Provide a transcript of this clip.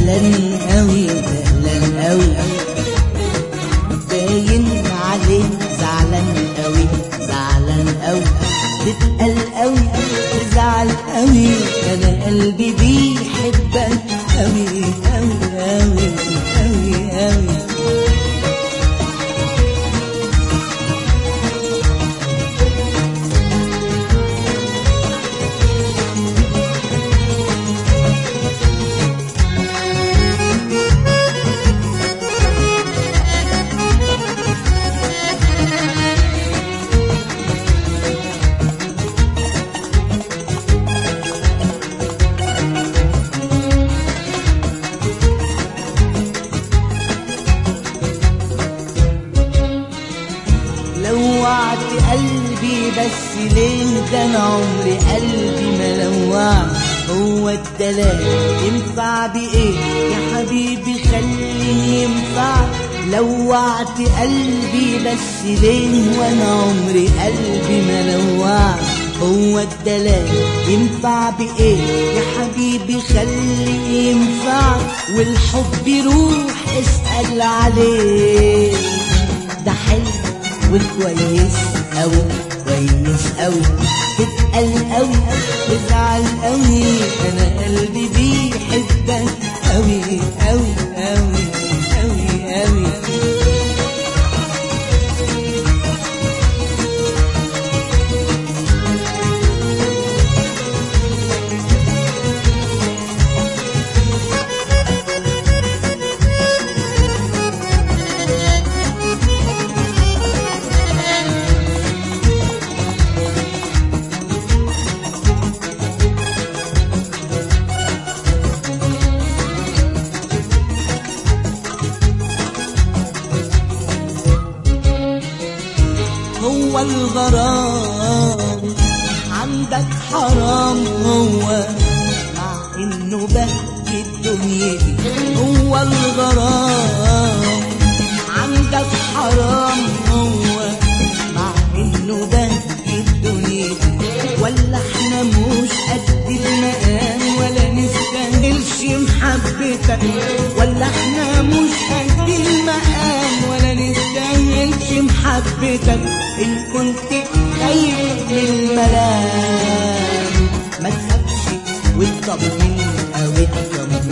زعلان قوي زعلان قوي باين عليه زعلان قوي زعلان قوي تتقل قوي تزعل قوي انا قلبي بيحبك قوي قوي قوي قوي قوي لوعت قلبي بس ليه ده انا عمري قلبي ما لوعت هو الدلال ينفع بايه يا حبيبي خليني ينفع لوعت قلبي بس ليه وانا عمري قلبي ما لوعت هو الدلال ينفع بايه يا حبيبي خليه ينفع والحب يروح اسأل عليه ده حلو وكويس أوي كويس أوي تتقل أوي تزعل أوي أنا قلبي بيحبك أوي أوي أوي أوي أوي هو الغرام عندك حرام هو مع انه بهجة دنيتي هو الغرام عندك حرام هو مع انه بهجة دنيتي ولا احنا مش قد المقام ولا نستاهلش محبتك ولا احنا مش قد المقام ولا نستاهلش محبتك ان كنت خايف من الملام ما تخافش واطمن او اطمن